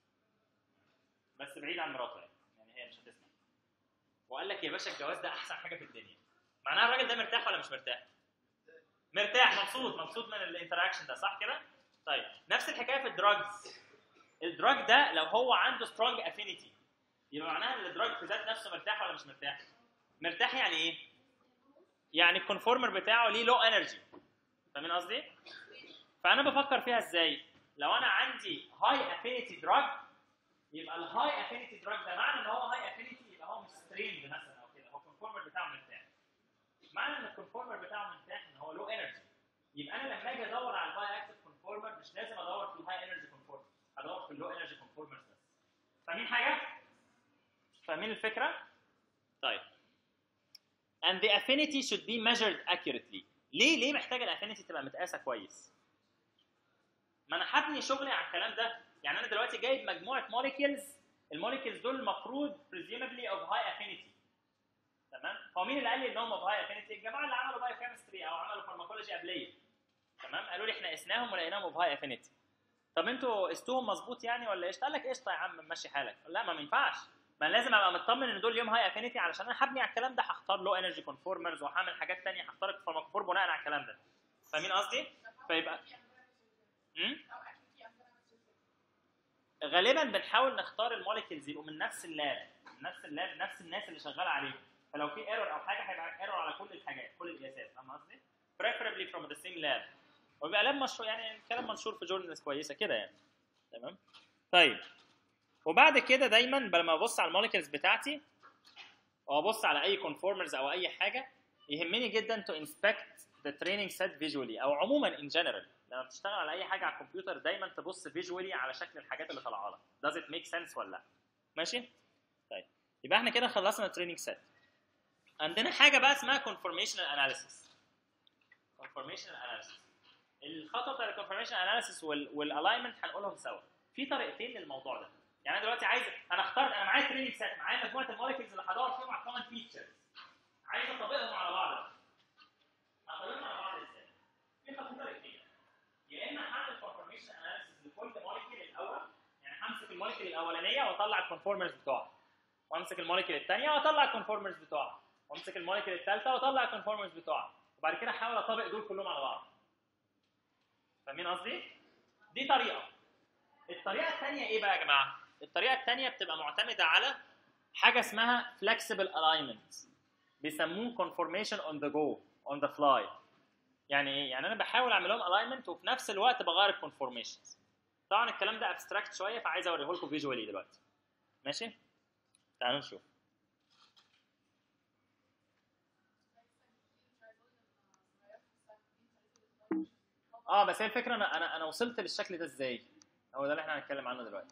بس بعيد عن مراته يعني يعني هي مش هتسمع وقال لك يا باشا الجواز ده احسن حاجه في الدنيا معناها الراجل ده مرتاح ولا مش مرتاح مرتاح مبسوط مبسوط من الانتراكشن ده صح كده طيب نفس الحكايه في الدراجز الدراج ده لو هو عنده سترونج افينيتي يبقى معناها ان الدراج في ذات نفسه مرتاح ولا مش مرتاح مرتاح يعني ايه يعني الكونفورمر بتاعه ليه لو انرجي فاهمين قصدي فانا بفكر فيها ازاي لو انا عندي هاي افينيتي دراج يبقى الهاي افينيتي دراج ده معنى ان هو هاي افينيتي يبقى هو مش ستريند مثلا او كده هو الكونفورمر بتاعه مرتاح معنى ان الكونفورمر بتاعه مرتاح ان هو لو انرجي يبقى انا لما اجي ادور على الهاي اكتف كونفورمر مش لازم ادور في الهاي انرجي كونفورمر ادور في اللو انرجي كونفورمر بس فاهمين حاجه فاهمين الفكره طيب and the affinity should be measured accurately ليه ليه محتاج الافينيتي تبقى متقاسه كويس ما انا هبني شغلي على الكلام ده يعني انا دلوقتي جايب مجموعه موليكيولز الموليكيولز دول المفروض presumably of high affinity تمام هو مين اللي قال لي انهم of high affinity الجماعه اللي عملوا بايو كيمستري او عملوا فارماكولوجي قبليه تمام قالوا لي احنا قسناهم ولقيناهم of high affinity طب انتوا قستوهم مظبوط يعني ولا ايش قال لك قشطه يا عم ماشي حالك لا ما ينفعش ما لازم ابقى مطمن ان دول ليهم هاي افينيتي علشان انا هبني على الكلام ده هختار لو انرجي كونفورمرز وهعمل حاجات ثانيه هختار الفارماكوفور بناء على الكلام ده فاهمين قصدي؟ فيبقى امم غالبا بنحاول نختار الموليكيولز يبقوا من نفس اللاب نفس اللاب نفس الناس اللي شغاله عليهم فلو في ايرور او حاجه هيبقى ايرور على كل الحاجات كل القياسات فاهم قصدي؟ preferably from the same lab وبيبقى لاب مشهور يعني الكلام منشور في جورنالز كويسه كده يعني تمام طيب وبعد كده دايما لما ابص على الموليكيولز بتاعتي او ابص على اي كونفورمرز او اي حاجه يهمني جدا تو انسبكت ذا تريننج سيت فيجوالي او عموما ان جنرال لما بتشتغل على اي حاجه على الكمبيوتر دايما تبص فيجوالي على شكل الحاجات اللي طالعه لك does it make sense ولا لا ماشي طيب يبقى احنا كده خلصنا التريننج سيت عندنا حاجه بقى اسمها conformational analysis conformational analysis الخطوه بتاع الكونفورميشن اناليسيس والالاينمنت هنقولهم سوا في طريقتين للموضوع ده يعني انا دلوقتي عايز انا اخترت انا معايا تريننج سيت معايا مجموعه الموليكيولز اللي هدور فيهم على الكومن فيتشرز عايز اطبقهم على بعض اطبقهم على بعض ازاي؟ في خطوه طريقتين يا اما هعمل كونفورميشن اناليسيس لكل موليكيول الاول يعني همسك الموليكيول الاولانيه واطلع الكونفورمرز بتوعها وامسك الموليكيول الثانيه واطلع الكونفورمرز بتوعها وامسك الموليكيول الثالثه واطلع الكونفورمرز بتوعها وبعد كده احاول اطبق دول كلهم على بعض فاهمين قصدي؟ دي طريقه الطريقه الثانيه ايه بقى يا جماعه؟ الطريقه الثانيه بتبقى معتمده على حاجه اسمها flexible alignment بيسموه conformation on the go on the fly يعني ايه؟ يعني انا بحاول اعمل لهم alignment وفي نفس الوقت بغير الكونفورميشنز طبعا الكلام ده abstract شويه فعايز اوريه لكم فيجوالي دلوقتي ماشي؟ تعالوا نشوف اه بس هي الفكره انا انا انا وصلت للشكل ده ازاي؟ هو ده اللي احنا هنتكلم عنه دلوقتي.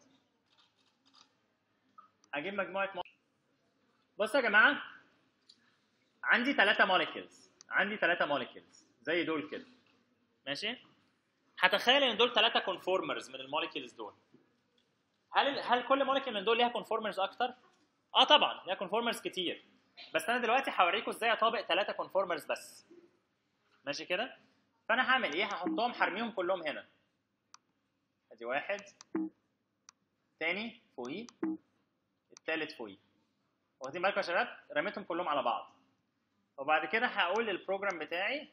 هجيب مجموعه مو... بصوا يا جماعه عندي ثلاثة موليكيولز عندي ثلاثة موليكيولز زي دول كده ماشي؟ هتخيل ان دول ثلاثة كونفورمرز من الموليكيولز دول. هل هل كل موليكيول من دول ليها كونفورمرز اكتر؟ اه طبعا ليها كونفورمرز كتير. بس انا دلوقتي هوريكم ازاي اطابق ثلاثة كونفورمرز بس. ماشي كده؟ فانا هعمل ايه؟ هحطهم هرميهم كلهم هنا. ادي واحد تاني فوقيه التالت فوقيه. واخدين بالكم يا شباب؟ رميتهم كلهم على بعض. وبعد كده هقول للبروجرام بتاعي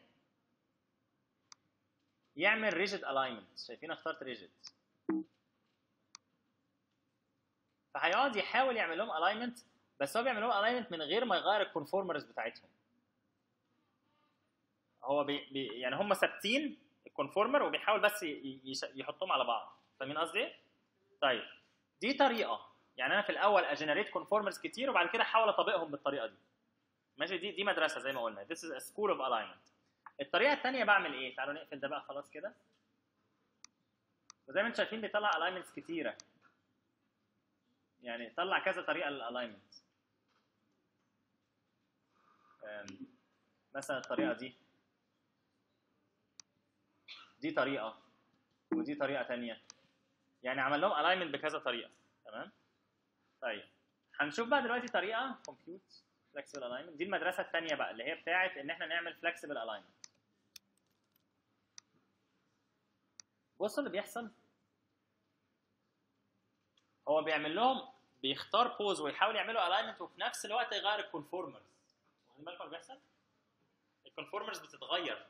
يعمل ريجيد الاينمنت، شايفين اخترت ريجيد. فهيقعد يحاول يعمل لهم الاينمنت بس هو بيعمل لهم الاينمنت من غير ما يغير الكونفورمرز بتاعتهم. هو بي بي يعني هم ثابتين الكونفورمر وبيحاول بس يحطهم على بعض فاهمين قصدي؟ طيب دي طريقه يعني انا في الاول اجنريت كونفورمرز كتير وبعد كده احاول اطبقهم بالطريقه دي ماشي دي دي مدرسه زي ما قلنا this is a school of alignment الطريقه الثانيه بعمل ايه؟ تعالوا نقفل ده بقى خلاص كده وزي ما انتم شايفين بيطلع alignments كتيره يعني طلع كذا طريقه للالاينمنت مثلا الطريقه دي دي طريقه ودي طريقه تانية يعني عمل لهم الاينمنت بكذا طريقه تمام طيب هنشوف بقى دلوقتي طريقه كومبيوت فلكسبل الاينمنت دي المدرسه الثانيه بقى اللي هي بتاعه ان احنا نعمل فلكسبل الاينمنت بص اللي بيحصل هو بيعمل لهم بيختار بوز ويحاول يعملوا الاينمنت وفي نفس الوقت يغير الكونفورمرز واخدين بالكم اللي بيحصل الكونفورمرز بتتغير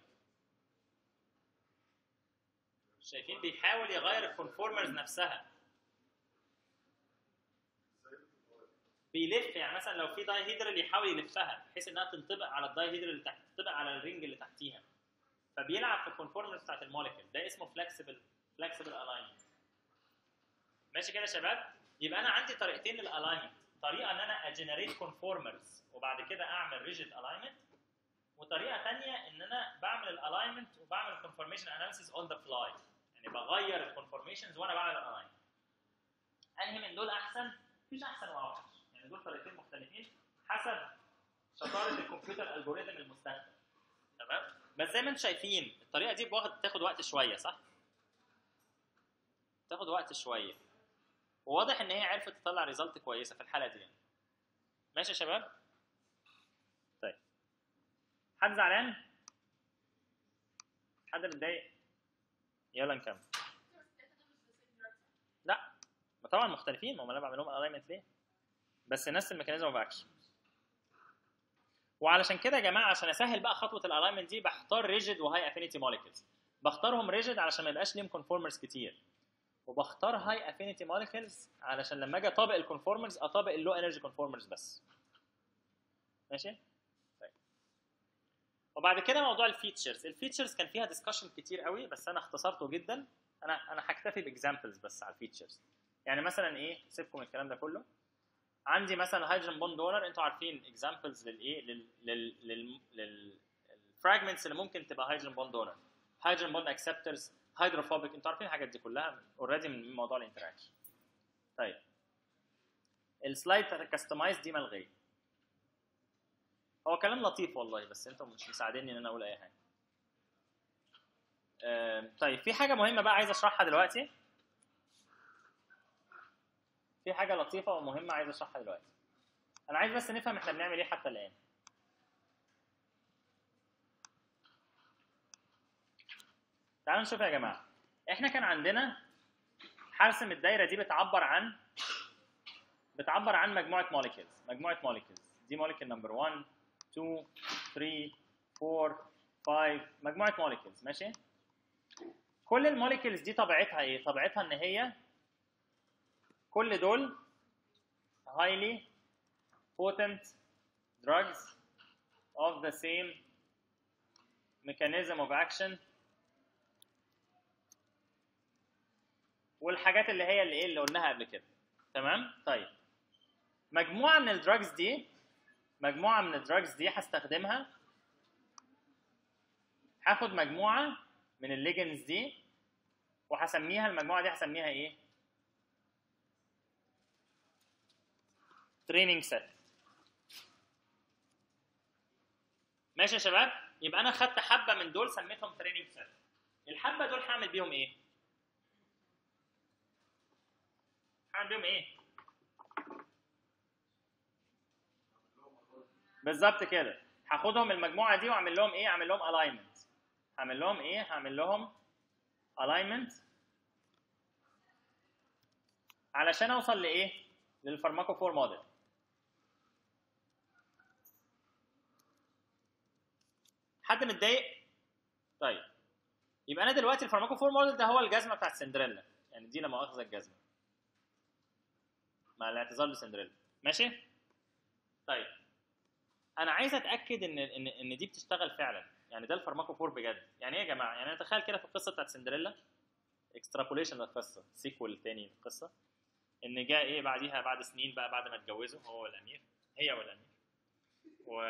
شايفين بيحاول يغير الكونفورمرز نفسها بيلف يعني مثلا لو في داي هيدرال يحاول يلفها بحيث انها تنطبق على الداي هيدرال اللي تحت تنطبق على الرينج اللي تحتيها فبيلعب في الكونفورمرز بتاعت الموليكيول ده اسمه فلكسبل فلكسبل الاينمنت ماشي كده يا شباب يبقى انا عندي طريقتين للالاينمنت طريقه ان انا اجنريت كونفورمرز وبعد كده اعمل ريجيد الاينمنت وطريقه ثانيه ان انا بعمل الالاينمنت وبعمل كونفورميشن اناليسيس اون ذا فلاي يعني بغير الكونفورميشنز وانا بعمل الالاينمنت انهي من دول احسن مفيش احسن ولا اوحش يعني دول طريقتين مختلفين حسب شطاره الكمبيوتر الجوريزم المستخدم تمام بس زي ما انتم شايفين الطريقه دي بواخد تاخد وقت شويه صح تاخد وقت شويه وواضح ان هي عرفت تطلع ريزلت كويسه في الحاله دي يعني. ماشي يا شباب طيب حد زعلان حد متضايق يلا نكمل لا ما طبعا مختلفين ما هم انا بعمل لهم الاينمنت ليه بس نفس الميكانيزم اوف اكشن وعلشان كده يا جماعه عشان اسهل بقى خطوه الالاينمنت دي بختار ريجيد وهاي افينيتي موليكيولز بختارهم ريجيد علشان ما يبقاش ليهم كونفورمرز كتير وبختار هاي افينيتي موليكيولز علشان لما اجي اطابق الكونفورمرز اطابق اللو انرجي كونفورمرز بس ماشي طيب وبعد كده موضوع الفيتشرز الفيتشرز كان فيها ديسكشن كتير قوي بس انا اختصرته جدا انا انا هكتفي باكزامبلز بس على الفيتشرز يعني مثلا ايه سيبكم من الكلام ده كله عندي مثلا هيدروجين بوند دونر انتوا عارفين اكزامبلز للايه لل لل لل لل الفراجمنتس اللي ممكن تبقى هيدروجين بوند دونر هيدروجين بوند اكسبترز هيدروفوبيك انتوا عارفين الحاجات دي كلها اوريدي من موضوع الانتراكشن طيب السلايد بتاعت الكستمايز دي ملغيه هو كلام لطيف والله بس انتم مش مساعديني ان انا اقول اي حاجه آم، طيب في حاجه مهمه بقى عايز اشرحها دلوقتي في حاجه لطيفه ومهمه عايز اشرحها دلوقتي انا عايز بس نفهم احنا بنعمل ايه حتى الان تعالوا نشوف يا جماعه احنا كان عندنا هرسم الدايره دي بتعبر عن بتعبر عن مجموعه موليكيولز مجموعه موليكيولز دي موليكيول نمبر 1 2 3 4 5 مجموعه موليكيولز ماشي كل الموليكيولز دي طبيعتها ايه طبيعتها ان هي كل دول highly potent drugs of the same mechanism of action والحاجات اللي هي اللي ايه اللي قلناها قبل كده تمام طيب مجموعه من الدراجز دي مجموعه من الدراجز دي هستخدمها هاخد مجموعه من الليجنز دي وهسميها المجموعه دي هسميها ايه تريننج سيت ماشي يا شباب يبقى انا خدت حبه من دول سميتهم تريننج سيت الحبه دول هعمل بيهم ايه هعمل بيهم ايه بالظبط كده هاخدهم المجموعه دي واعمل لهم ايه اعمل لهم الاينمنت هعمل لهم ايه هعمل لهم الاينمنت علشان اوصل لايه للفارماكوفور موديل حد متضايق طيب يبقى انا دلوقتي الفارماكوفور موديل ده هو الجزمه بتاعت سندريلا يعني دي لا مؤاخذه الجزمه مع الاعتذار لسندريلا ماشي طيب انا عايز اتاكد ان ان ان دي بتشتغل فعلا يعني ده الفارماكوفور بجد يعني ايه يا جماعه يعني انا تخيل كده في القصه بتاعت سندريلا اكسترابوليشن للقصه سيكوال تاني للقصه ان جاء ايه بعديها بعد سنين بقى بعد ما اتجوزوا هو والامير هي والامير و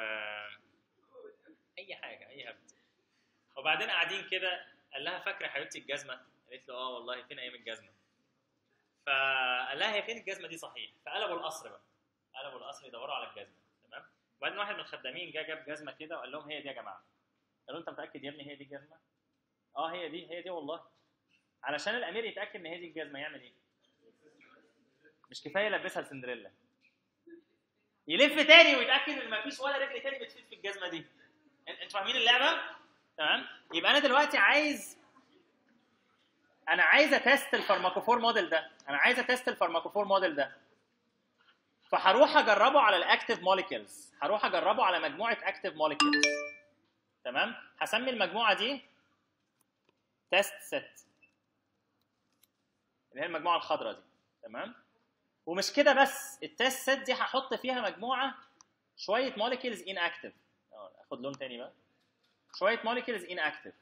اي حاجه اي هبد وبعدين قاعدين كده قال لها فاكره يا حبيبتي الجزمه قالت له اه والله فين ايام الجزمه فقال لها هي فين الجزمه دي صحيح فقلبوا القصر بقى قلبوا القصر يدوروا على الجزمه تمام وبعدين واحد من الخدامين جه جاب جزمه كده وقال لهم هي دي يا جماعه قالوا انت متاكد يا ابني هي دي الجزمه اه هي دي هي دي والله علشان الامير يتاكد ان هي دي الجزمه يعمل ايه مش كفايه يلبسها لسندريلا يلف تاني ويتاكد ان مفيش ولا رجل تاني بتفيد في الجزمه دي انتوا فاهمين اللعبه تمام يبقى انا دلوقتي عايز انا عايز اتست الفارماكوفور موديل ده انا عايز اتست الفارماكوفور موديل ده فهروح اجربه على الاكتيف موليكيولز هروح اجربه على مجموعه اكتيف موليكيولز تمام هسمي المجموعه دي تيست سيت اللي هي المجموعه الخضراء دي تمام ومش كده بس التيست سيت دي هحط فيها مجموعه شويه موليكيولز ان اكتيف اخد لون تاني بقى شويه موليكيولز ان اكتيف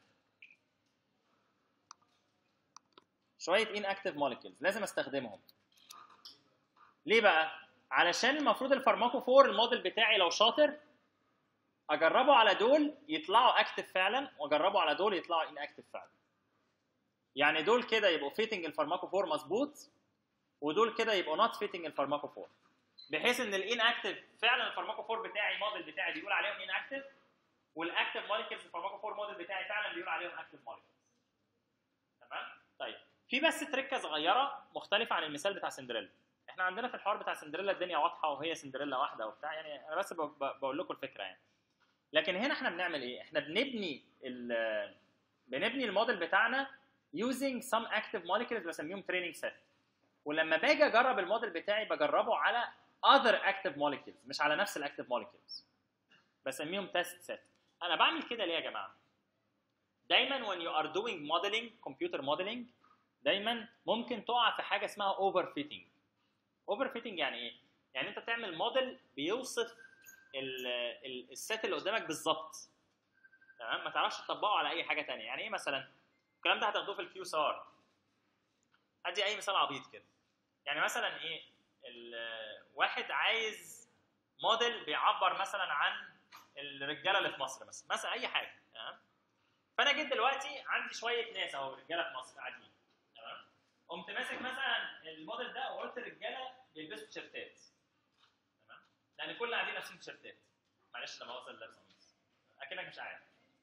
شويه ان اكتيف موليكيولز لازم استخدمهم ليه بقى علشان المفروض الفارماكوفور الموديل بتاعي لو شاطر اجربه على دول يطلعوا اكتف فعلا واجربه على دول يطلعوا ان اكتف فعلا يعني دول كده يبقوا فيتنج الفارماكوفور مظبوط ودول كده يبقوا نوت فيتنج الفارماكوفور بحيث ان الان اكتف فعلا الفارماكوفور بتاعي الموديل بتاعي بيقول عليهم ان اكتف والاكتف موليكيولز الفارماكوفور موديل بتاعي فعلا بيقول عليهم اكتف موليكيولز تمام طيب في بس تركه صغيره مختلفه عن المثال بتاع سندريلا احنا عندنا في الحوار بتاع سندريلا الدنيا واضحه وهي سندريلا واحده وبتاع يعني انا بس ب- ب- بقول لكم الفكره يعني لكن هنا احنا بنعمل ايه احنا بنبني ال بنبني الموديل بتاعنا using some active molecules بسميهم training set ولما باجي اجرب الموديل بتاعي بجربه على other active molecules مش على نفس الاكتيف molecules بسميهم test set انا بعمل كده ليه يا جماعه دايما when you are doing modeling computer modeling دايما ممكن تقع في حاجه اسمها overfitting overfitting يعني ايه يعني انت تعمل موديل بيوصف ال- ال- السيت اللي قدامك بالظبط تمام ما تعرفش تطبقه على اي حاجه تانية يعني ايه مثلا الكلام ده هتاخدوه في الكيو سار ادي اي مثال عبيط كده يعني مثلا ايه ال- واحد عايز موديل بيعبر مثلا عن الرجاله اللي في مصر مثلا مثلا اي حاجه تمام فانا جيت دلوقتي عندي شويه ناس اهو رجاله في مصر قاعدين تمام قمت ماسك مثلا الموديل ده وقلت الرجاله بيلبسوا تيشيرتات تمام لان كل قاعدين لابسين تيشيرتات ما معلش لما اوصل لابس قميص اكنك مش عارف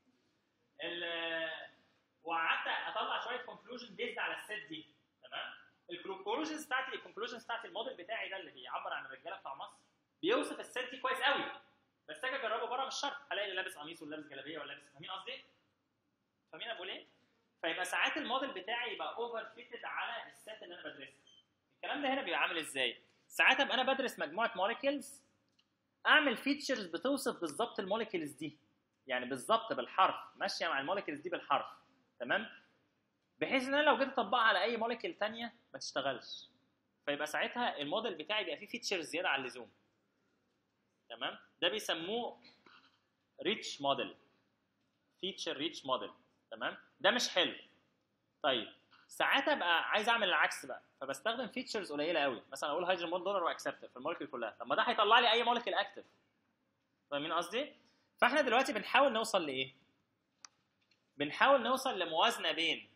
ال- وقعدت اطلع شويه كونكلوجن بيزد على الست دي تمام الكونكلوجنز بتاعتي الكونكلوجنز بتاعتي الموديل بتاعي ده اللي بيعبر عن الرجاله بتاع مصر بيوصف الست دي كويس قوي بس اجي اجربه بره مش شرط هلاقي اللي لابس قميص واللي لابس جلابيه واللي لابس فاهمين قصدي؟ فاهمين انا بقول ايه؟ فيبقى ساعات الموديل بتاعي يبقى اوفر فيتد على الست اللي انا بدرسها الكلام ده هنا بيبقى عامل ازاي؟ ساعات ابقى انا بدرس مجموعه موليكيولز اعمل فيتشرز بتوصف بالظبط الموليكيولز دي يعني بالظبط بالحرف ماشيه مع الموليكيولز دي بالحرف تمام بحيث ان انا لو جيت اطبقها على اي موليكيول ثانيه ما تشتغلش فيبقى ساعتها الموديل بتاعي بيبقى فيه فيتشرز زياده عن اللزوم تمام ده بيسموه ريتش موديل فيتشر ريتش موديل تمام ده مش حلو طيب ساعات ابقى عايز اعمل العكس بقى فبستخدم فيتشرز قليله قوي مثلا اقول هيدروجين بوند دونر واكسبتر في المولكيول كلها طب ما ده هيطلع لي اي مولكيول اكتف فاهمين قصدي فاحنا دلوقتي بنحاول نوصل لايه بنحاول نوصل لموازنه بين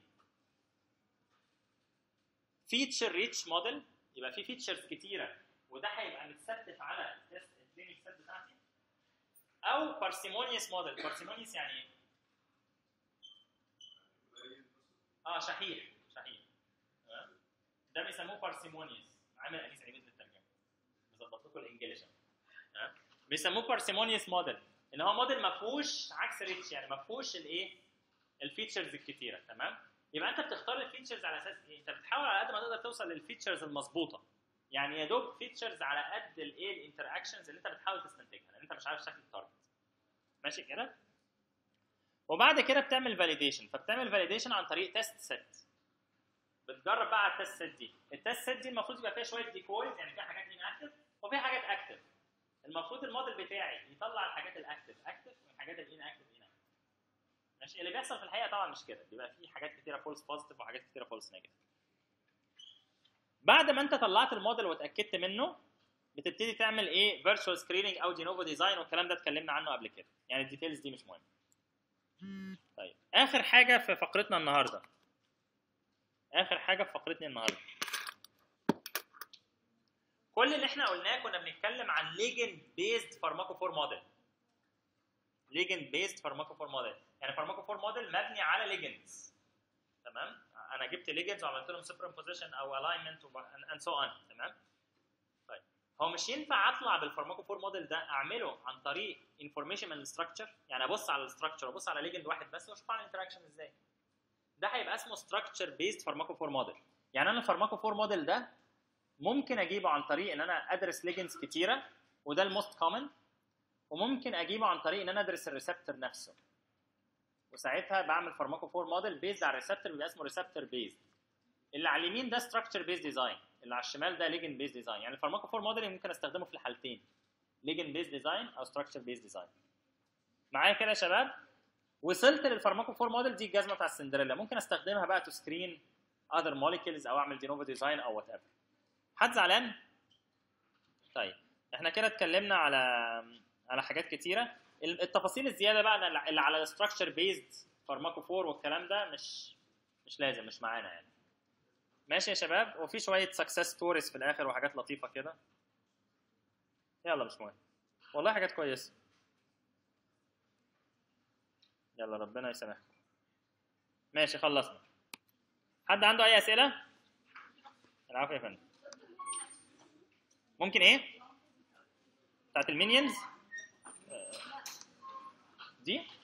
فيتشر ريتش موديل يبقى في فيتشرز كتيره وده هيبقى متستف على التست الكلينيك سيت بتاعتي او بارسيمونيوس موديل بارسيمونيوس يعني ايه؟ اه شحيح شحيح تمام ده بيسموه بارسيمونيوس عامل انيس عيد للترجمه بظبط لكم الانجليش أهو. تمام بيسموه بارسيمونيوس موديل ان هو موديل ما فيهوش عكس ريتش يعني ما فيهوش الايه الفيتشرز الكتيره تمام يبقى انت بتختار الفيتشرز على اساس ايه انت بتحاول على قد ما تقدر توصل للفيتشرز المظبوطه يعني يا دوب فيتشرز على قد الايه الانتراكشنز اللي انت بتحاول تستنتجها لان انت مش عارف شكل التارجت ماشي كده وبعد كده بتعمل فاليديشن فبتعمل فاليديشن عن طريق تيست سيت بتجرب بقى على التيست سيت دي التيست سيت دي المفروض يبقى فيها شويه ديكويز يعني فيها حاجات اناكتف وفيها حاجات اكتف المفروض الموديل بتاعي يطلع الحاجات الاكتف اكتف والحاجات الاناكتف اناكتف ماشي اللي بيحصل في الحقيقه طبعا مش كده بيبقى في حاجات كتيره فولس بوزيتيف وحاجات كتيره فولس نيجاتيف بعد ما انت طلعت الموديل واتاكدت منه بتبتدي تعمل ايه فيرتشوال سكريننج او دي نوفو ديزاين والكلام ده اتكلمنا عنه قبل كده يعني الديتيلز دي مش مهمه طيب اخر حاجه في فقرتنا النهارده اخر حاجه في فقرتنا النهارده كل اللي احنا قلناه كنا بنتكلم عن ليجند بيزد فارماكوفور موديل ليجند بيزد فارماكوفور موديل يعني فارماكوفور موديل مبني على ليجندز تمام انا جبت ليجندز وعملت لهم سوبر امبوزيشن او الاينمنت اند سو اون تمام طيب هو مش ينفع اطلع بالفارماكوفور موديل ده اعمله عن طريق انفورميشن من الستراكشر يعني ابص على الستراكشر وابص على ليجند واحد بس واشوف على الانتراكشن ازاي ده هيبقى اسمه ستراكشر بيزد فارماكوفور موديل يعني انا الفارماكوفور موديل ده ممكن اجيبه عن طريق ان انا ادرس ليجندز كتيره وده الموست كومن وممكن اجيبه عن طريق ان انا ادرس الريسبتور نفسه وساعتها بعمل فارماكوفور موديل بيزد على الريسبتور بيبقى اسمه ريسبتور بيزد اللي على اليمين ده ستراكشر بيزد ديزاين اللي على الشمال ده ليجند بيزد ديزاين يعني الفارماكوفور موديل ممكن استخدمه في الحالتين ليجند بيزد ديزاين او ستراكشر بيزد ديزاين معايا كده يا شباب وصلت للفارماكوفور موديل دي الجزمه بتاع السندريلا ممكن استخدمها بقى تو سكرين اذر موليكيولز او اعمل دينوفو ديزاين او وات ايفر حد زعلان طيب احنا كده اتكلمنا على على حاجات كتيره التفاصيل الزياده بقى اللي على الستراكشر بيزد فارماكوفور والكلام ده مش مش لازم مش معانا يعني ماشي يا شباب وفي شويه سكسس ستوريز في الاخر وحاجات لطيفه كده يلا مش مهم والله حاجات كويسه يلا ربنا يسامحكم ماشي خلصنا حد عنده اي اسئله العفو يا فندم ممكن ايه بتاعت المينيونز دي